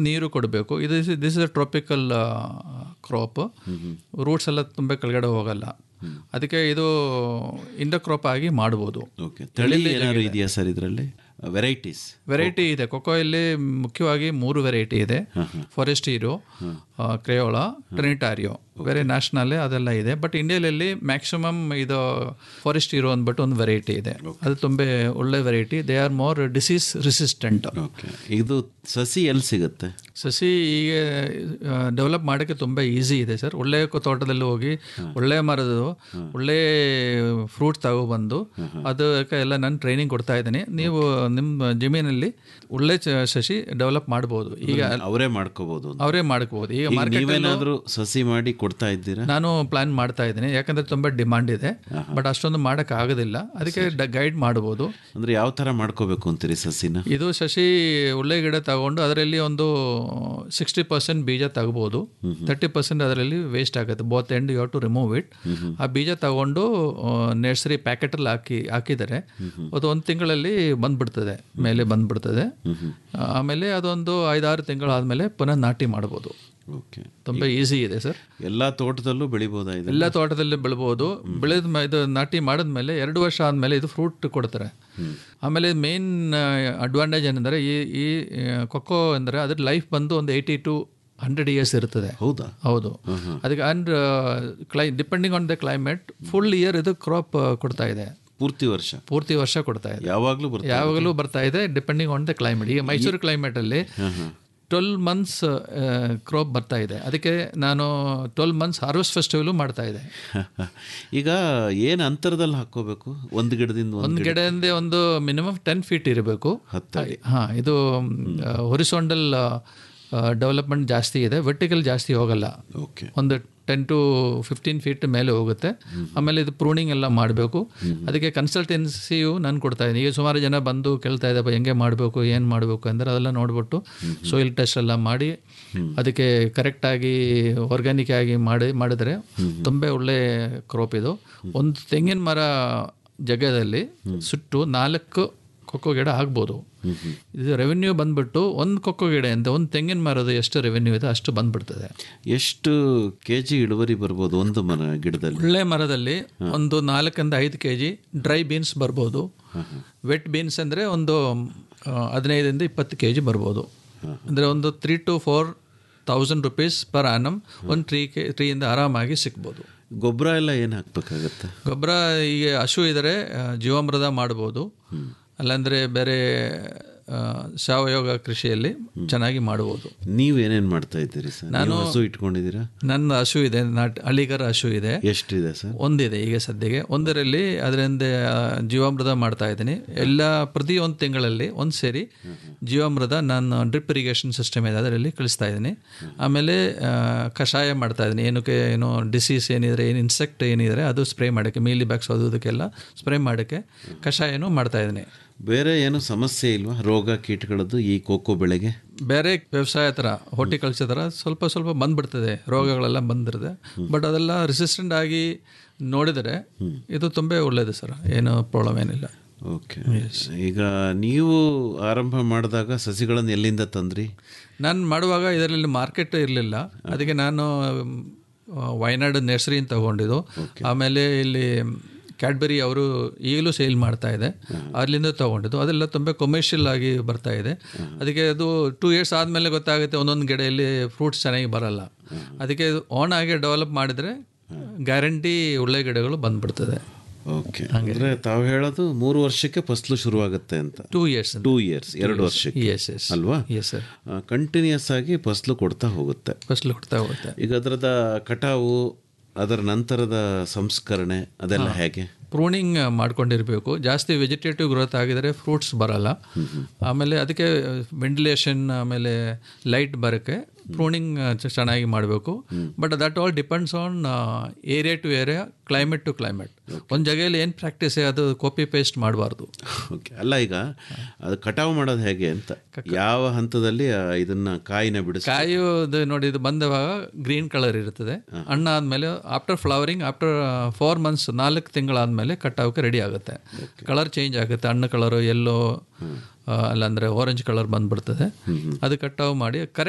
ನೀರು ಕೊಡಬೇಕು ಇದು this is a tropical crop roots ಎಲ್ಲ ತುಂಬ ಕೆಳಗಡೆ ಹೋಗಲ್ಲ ಅದಕ್ಕೆ ಇದು ಇಂಡೋ ಕ್ರಾಪ್ ಆಗಿ ಮಾಡ್ಬೋದು ಓಕೆ ತಳಿ ಏನಾದ್ರು ಇದೆಯಾ ಸರ್ ಇದರಲ್ಲಿ ವೆರೈಟೀಸ್ ವೆರೈಟಿ ಇದೆ ಕೊಕೋಯಲ್ಲಿ ಮುಖ್ಯವಾಗಿ ಮೂರು ವೆರೈಟಿ ಇದೆ ಫಾರೆಸ್ಟ್ ಹೀರೋ ಕ್ರೇಯೋಳ ಟ್ರಿನಿಟಾರಿಯೋ ಬೇರೆ ನ್ಯಾಷನಲ್ ಅದೆಲ್ಲ ಇದೆ ಬಟ್ ಇಂಡಿಯಾದಲ್ಲಿ ಮ್ಯಾಕ್ಸಿಮಮ್ ಇದು ಫಾರೆಸ್ಟ್ ಹೀರೋ ಅಂದ್ಬಿಟ್ಟು ಒಂದು ವೆರೈಟಿ ಇದೆ ಅದು ತುಂಬ ಒಳ್ಳೆ variety they are more disease resistant okay ಇದು ಸಸಿ ಎಲ್ಲಿ ಸಿಗುತ್ತೆ ಸಸಿ ಈಗ ಡೆವಲಪ್ ಮಾಡೋಕ್ಕೆ ತುಂಬ ಈಸಿ ಇದೆ ಸರ್ ಒಳ್ಳೆ ಕೊ- ತೋಟದಲ್ಲಿ ಹೋಗಿ ಒಳ್ಳೆ ಮರದು ಒಳ್ಳೆ ಫ್ರೂಟ್ ತಗೊಬಂದು ಅದಕ್ಕೆ ಎಲ್ಲ ನಾನು ಟ್ರೈನಿಂಗ್ ಕೊಡ್ತಾ ಇದ್ದೀನಿ ನೀವು ನಿಮ್ಮ ಜಮೀನಲ್ಲಿ ಒಳ್ಳೆ ಚ- ಸಸಿ ಡೆವಲಪ್ ಮಾಡ್ಬೋದು ಈಗ ಅವರೇ ಮಾಡ್ಕೋಬಹುದು ಅಂತ. ಅವರೇ ಮಾಡ್ಕೋಬೋದು ಈಗ ಈಗ ಮಾರ್ಕೆಟ್ ನೀವೇನಾದ್ರೂ ಸಸಿ ಮಾಡಿ ಕೊಡ್ತಾ ಇದ್ದೀರಾ ನಾನು ಪ್ಲಾನ್ ಮಾಡ್ತಾ ಇದ್ದೀನಿ ಯಾಕಂದ್ರೆ ತುಂಬ ಡಿಮಾಂಡ್ ಇದೆ ಬಟ್ ಅಷ್ಟೊಂದು ಮಾಡೋಕ್ಕೆ ಆಗೋದಿಲ್ಲ ಅದಕ್ಕೆ ಗೈಡ್ ಮಾಡ್ಬೋದು ಅಂದ್ರೆ ಯಾವ ತರ ಮಾಡ್ಕೋಬೇಕು ಅಂತೀರಿ ಸಸಿನ ಇದು ಶಶಿ ಒಳ್ಳೆ ಗಿಡ ತಗೊಂಡು ಅದರಲ್ಲಿ ಒಂದು ಸಿಕ್ಸ್ಟಿ ಪರ್ಸೆಂಟ್ ಬೀಜ ತಗೋಬೋದು ತರ್ಟಿ ಪರ್ಸೆಂಟ್ ಅದರಲ್ಲಿ ವೇಸ್ಟ್ ಆಗುತ್ತೆ both end you to remove it ಆ ಬೀಜ ತಗೊಂಡು ನರ್ಸರಿ ಪ್ಯಾಕೆಟಲ್ಲಿ ಹಾಕಿ ಹಾಕಿದರೆ ಅದು ಒಂದು ತಿಂಗಳಲ್ಲಿ ಬಂದ್ಬಿಡ್ತದೆ ಮೇಲೆ ಬಂದ್ಬಿಡ್ತದೆ ಆಮೇಲೆ ಅದೊಂದು ಐದಾರು ತಿಂಗಳಾದಮೇಲೆ ಪುನಃ ನಾಟಿ ಮಾಡ್ಬೋದು ಓಕೆ ತುಂಬ ಈಸಿ ಇದೆ ಸರ್ ಎಲ್ಲಾ ತೋಟದಲ್ಲೂ ಬೆಳಿಬೋದಾ ಇದು ಎಲ್ಲ ತೋಟದಲ್ಲಿ ಬೆಳ್ಬೋದು ಬೆಳೆದ ಮ- ಇದು ನಾಟಿ ಮಾಡಿದ್ಮೇಲೆ ಎರಡು ವರ್ಷ ಆದಮೇಲೆ ಇದು ಫ್ರೂಟ್ ಕೊಡ್ತಾರೆ ಆಮೇಲೆ ಮೇನ್ ಅಡ್ವಾಂಟೇಜ್ ಏನಂದರೆ ಈ ಈ ಕೊಕ್ಕೋ ಅಂದರೆ ಅದ್ರ ಲೈಫ್ ಬಂದು ಒಂದು ಏಯ್ಟಿ ಟು ಹಂಡ್ರೆಡ್ ಇಯರ್ಸ್ ಇರ್ತದೆ ಹೌದಾ ಹೌದು ಅದಕ್ಕೆ and cli depending on the climate full year ಇದು ಕ್ರಾಪ್ ಕೊಡ್ತಾ ಇದೆ ಪೂರ್ತಿ ವರ್ಷ ಪೂರ್ತಿ ವರ್ಷ ಕೊಡ್ತಾ ಇದೆ ಯಾವಾಗ್ಲೂ ಬರ್ತದೆ ಯಾವಾಗಲೂ ಬರ್ತಾ ಇದೆ ಡಿಪೆಂಡಿಂಗ್ ಆನ್ ದ ಕ್ಲೈಮೇಟ್ ಈಗ ಮೈಸೂರು ಕ್ಲೈಮೇಟಲ್ಲಿ ಟ್ವೆಲ್ ಮಂತ್ಸ್ ಕ್ರಾಪ್ ಬರ್ತಾ ಇದೆ ಅದಕ್ಕೆ ನಾನು ಟ್ವೆಲ್ ಮಂತ್ಸ್ ಹಾರ್ವೆಸ್ಟ್ ಫೆಸ್ಟಿವಲು ಮಾಡ್ತಾ ಇದೆ ಈಗ ಏನ್ ಅಂತರದಲ್ಲಿ ಹಾಕೋಬೇಕು ಒಂದು ಗಿಡದಿಂದ ಒಂದು ಒಂದು ಗಿಡದಿಂದ ಒಂದು ಮಿನಿಮಮ್ ಟೆನ್ ಫೀಟ್ ಇರಬೇಕು ಹತ್ತು ಹಾಂ ಇದು ಹೊರಿಸೊಂಡಲ್ ಡೆವಲಪ್ಮೆಂಟ್ ಜಾಸ್ತಿ ಇದೆ ವರ್ಟಿಕಲ್ ಜಾಸ್ತಿ ಹೋಗಲ್ಲ ಓಕೆ ಒಂದು ಟೆನ್ ಟು ಫಿಫ್ಟೀನ್ ಫೀಟ್ ಮೇಲೆ ಹೋಗುತ್ತೆ ಆಮೇಲೆ ಇದು ಪ್ರೂನಿಂಗ್ ಎಲ್ಲ ಮಾಡಬೇಕು ಅದಕ್ಕೆ ಕನ್ಸಲ್ಟೆನ್ಸಿಯು ನಾನು ಕೊಡ್ತಾ ಇದ್ದೀನಿ ಈಗ ಸುಮಾರು ಜನ ಬಂದು ಕೇಳ್ತಾ ಇದ್ದಪ್ಪ ಹೆಂಗೆ ಮಾಡಬೇಕು ಏನು ಮಾಡಬೇಕು ಅಂದರೆ ಅದೆಲ್ಲ ನೋಡ್ಬಿಟ್ಟು ಸೋಯಿಲ್ ಟೆಸ್ಟ್ ಎಲ್ಲ ಮಾಡಿ ಅದಕ್ಕೆ ಕರೆಕ್ಟಾಗಿ ಆರ್ಗ್ಯಾನಿಕ್ ಆಗಿ ಮಾಡಿ ಮಾಡಿದ್ರೆ ತುಂಬ ಒಳ್ಳೆ ಕ್ರಾಪ್ ಇದು ಒಂದು ತೆಂಗಿನ ಮರ ಜಾಗದಲ್ಲಿ ಸುಟ್ಟು ನಾಲ್ಕು ಕೊಕ್ಕೋ ಗಿಡ ಆಗ್ಬೋದು ಇದು ರೆವೆನ್ಯೂ ಬಂದ್ಬಿಟ್ಟು ಒಂದು ಕೊಕ್ಕೋ ಗಿಡ ಅಂತ ಒಂದು ತೆಂಗಿನ ಮರದ ಎಷ್ಟು ರೆವೆನ್ಯೂ ಇದೆ ಅಷ್ಟು ಬಂದ್ಬಿಡ್ತದೆ ಎಷ್ಟು ಕೆಜಿ ಇಳುವರಿ ಬರ್ಬೋದು ಒಂದು ಮರ ಗಿಡದಲ್ಲಿ ಒಳ್ಳೆ ಮರದಲ್ಲಿ ಒಂದು ನಾಲ್ಕರಿಂದ ಐದು ಕೆ ಜಿ ಡ್ರೈ ಬೀನ್ಸ್ ಬರ್ಬೋದು ವೆಟ್ ಬೀನ್ಸ್ ಅಂದರೆ ಒಂದು ಆ, ಹದಿನೈದರಿಂದ ಇಪ್ಪತ್ತು ಕೆ ಜಿ ಬರ್ಬೋದು ಅಂದರೆ ಒಂದು three to four thousand rupees per annum ಒಂದು ಟ್ರೀ ಕೆ ಟ್ರೀಯಿಂದ ಆರಾಮಾಗಿ ಸಿಗ್ಬೋದು ಗೊಬ್ಬರ ಎಲ್ಲ ಏನು ಹಾಕ್ಬೇಕಾಗತ್ತೆ ಗೊಬ್ಬರ ಈಗ ಹಸು ಇದ್ದರೆ ಆ, ಜೀವಾಮೃತ ಮಾಡ್ಬೋದು ಅಲ್ಲಾಂದರೆ ಬೇರೆ ಆ, ಸಾವಯವ ಕೃಷಿಯಲ್ಲಿ ಚೆನ್ನಾಗಿ ಮಾಡ್ಬೋದು ನೀವು ಏನೇನ್ ಮಾಡ್ತಾ ಇದ್ದೀರಿ ಸರ್ ನಾನು ಹಸು ಇಟ್ಕೊಂಡಿದ್ದೀರಾ ನನ್ನ ಹಸು ಇದೆ ನಾಟ್ ಹಳ್ಳಿಗರ ಹಸು ಇದೆ ಎಷ್ಟಿದೆ ಸರ್ ಒಂದಿದೆ ಈಗ ಸದ್ಯಕ್ಕೆ ಒಂದರಲ್ಲಿ ಅದರಿಂದ ಆ, ಜೀವಾಮೃತ ಮಾಡ್ತಾ ಇದ್ದೀನಿ ಎಲ್ಲ ಪ್ರತಿ ಒಂದು ತಿಂಗಳಲ್ಲಿ ಒಂದು ಸೇರಿ ಜೀವಾಮೃತ ನಾನು ಡ್ರಿಪ್ ಇರಿಗೇಷನ್ ಸಿಸ್ಟಮ್ ಇದೆ ಅದರಲ್ಲಿ ಕಳಿಸ್ತಾ ಇದ್ದೀನಿ ಆಮೇಲೆ ಆ, ಕಷಾಯ ಮಾಡ್ತಾ ಇದ್ದೀನಿ ಏನಕ್ಕೆ ಏನೋ ಡಿಸೀಸ್ ಏನಿದ್ರೆ ಏನು ಇನ್ಸೆಕ್ಟ್ ಏನಿದ್ರೆ ಅದು ಸ್ಪ್ರೇ ಮಾಡೋಕ್ಕೆ ಮೀಲಿ ಬ್ಯಾಗ್ಸ್ ಅದು ಇದಕ್ಕೆಲ್ಲ ಸ್ಪ್ರೇ ಮಾಡೋಕ್ಕೆ ಕಷಾಯನೂ ಮಾಡ್ತಾ ಇದ್ದೀನಿ ಬೇರೆ ಏನು ಸಮಸ್ಯೆ ಇಲ್ವಾ ರೋಗ ಕೀಟಗಳದ್ದು ಈ ಕೋಕೋ ಬೆಳೆಗೆ ಬೇರೆ ವ್ಯವಸಾಯ ಥರ ಹಾರ್ಟಿಕಲ್ಚರ್ ಥರ ಸ್ವಲ್ಪ ಸ್ವಲ್ಪ ಬಂದ್ಬಿಡ್ತದೆ ರೋಗಗಳೆಲ್ಲ ಬಂದಿರುತ್ತೆ ಬಟ್ ಅದೆಲ್ಲ ರೆಸಿಸ್ಟೆಂಟ್ ಆಗಿ ನೋಡಿದರೆ ಇದು ತುಂಬ ಒಳ್ಳೆಯದು ಸರ್ ಏನು ಪ್ರಾಬ್ಲಮ್ ಏನಿಲ್ಲ ಓಕೆ ಈಗ ನೀವು ಆರಂಭ ಮಾಡಿದಾಗ ಸಸಿಗಳನ್ನು ಎಲ್ಲಿಂದ ತಂದ್ರಿ ನಾನು ಮಾಡುವಾಗ ಇದರಲ್ಲಿ ಮಾರ್ಕೆಟ್ ಇರಲಿಲ್ಲ ಅದಕ್ಕೆ ನಾನು ಆ, ವಯನಾಡ್ ನರ್ಸರಿ ಅಂತ ತಗೊಂಡಿದ್ದು ಆಮೇಲೆ ಇಲ್ಲಿ ಕ್ಯಾಡ್ಬರಿ ಅವರು ಈಗಲೂ ಸೇಲ್ ಮಾಡ್ತಾ ಇದೆ ಅಲ್ಲಿಂದ ತಗೊಂಡಿದ್ದು ಅದೆಲ್ಲ ತುಂಬ ಕಮರ್ಷಿಯಲ್ ಆಗಿ ಬರ್ತಾ ಇದೆ ಅದಕ್ಕೆ ಅದು ಟೂ ಇಯರ್ಸ್ ಆದಮೇಲೆ ಗೊತ್ತಾಗುತ್ತೆ ಒಂದೊಂದು ಗಿಡೆಯಲ್ಲಿ ಫ್ರೂಟ್ಸ್ ಚೆನ್ನಾಗಿ ಬರಲ್ಲ ಅದಕ್ಕೆ ಓನ್ ಆಗಿ ಡೆವಲಪ್ ಮಾಡಿದರೆ ಗ್ಯಾರಂಟಿ ಒಳ್ಳೆ ಗಿಡಗಳು ಬಂದ್ಬಿಡ್ತದೆ ಓಕೆ ಅಂದ್ರೆ ತಾವು ಹೇಳೋದು ಮೂರು ವರ್ಷಕ್ಕೆ ಫಸಲು ಶುರುವಾಗುತ್ತೆ ಅಂತ ಟೂ ಇಯರ್ಸ್ ಟೂ ಇಯರ್ಸ್ ಎರಡು ವರ್ಷಕ್ಕೆ ಎಸ್ ಎಸ್ ಅಲ್ವಾ ಎಸ್ ಸರ್ ಕಂಟಿನ್ಯೂಸ್ ಆಗಿ ಫಸಲು ಕೊಡ್ತಾ ಹೋಗುತ್ತೆ ಫಸಲು ಕೊಡ್ತಾ ಹೋಗುತ್ತೆ ಈಗ ಅದರದ ಕಟಾವು ಅದರ ನಂತರದ ಸಂಸ್ಕರಣೆ ಅದೆಲ್ಲ ಹೇಗೆ ಪ್ರೂನಿಂಗ್ ಮಾಡ್ಕೊಂಡಿರಬೇಕು ಜಾಸ್ತಿ ವೆಜಿಟೇಟಿವ್ ಗ್ರೋತ್ ಆಗಿದರೆ ಫ್ರೂಟ್ಸ್ ಬರಲ್ಲ ಆಮೇಲೆ ಅದಕ್ಕೆ ವೆಂಟಿಲೇಷನ್ ಆಮೇಲೆ ಲೈಟ್ ಬರೋಕ್ಕೆ ಪ್ರೂನಿಂಗ್ ಚೆನ್ನಾಗಿ ಮಾಡಬೇಕು but that all depends on area to area climate to climate ಒಂದು ಜಾಗೆಯಲ್ಲಿ ಏನು ಪ್ರಾಕ್ಟೀಸ್ ಅದು ಕಾಪಿ ಪೇಸ್ಟ್ ಮಾಡಬಾರ್ದು ಓಕೆ ಅಲ್ಲ ಈಗ ಅದು ಕಟಾವು ಮಾಡೋದು ಹೇಗೆ ಅಂತ ಯಾವ ಹಂತದಲ್ಲಿ ಆ, ಇದನ್ನ ಕಾಯಿನ ಬಿಡಿಸ್ ಕಾಯೋದು ನೋಡಿ ಇದು ಬಂದವಾಗ ಗ್ರೀನ್ ಕಲರ್ ಇರ್ತದೆ ಹಣ್ಣು ಆದಮೇಲೆ after flowering after four months ನಾಲ್ಕು ತಿಂಗಳಾದಮೇಲೆ ಕಟ್ಟಾವಕ್ಕೆ ರೆಡಿ ಆಗುತ್ತೆ ಕಲರ್ ಚೇಂಜ್ ಆಗುತ್ತೆ ಹಣ್ಣು ಕಲರು ಎಲ್ಲೋ ಅಲ್ಲಾಂದರೆ ಆರೆಂಜ್ ಕಲರ್ ಬಂದ್ಬಿಡ್ತದೆ ಅದು ಕಟಾವು ಮಾಡಿ ಕರೆಕ್ಟ್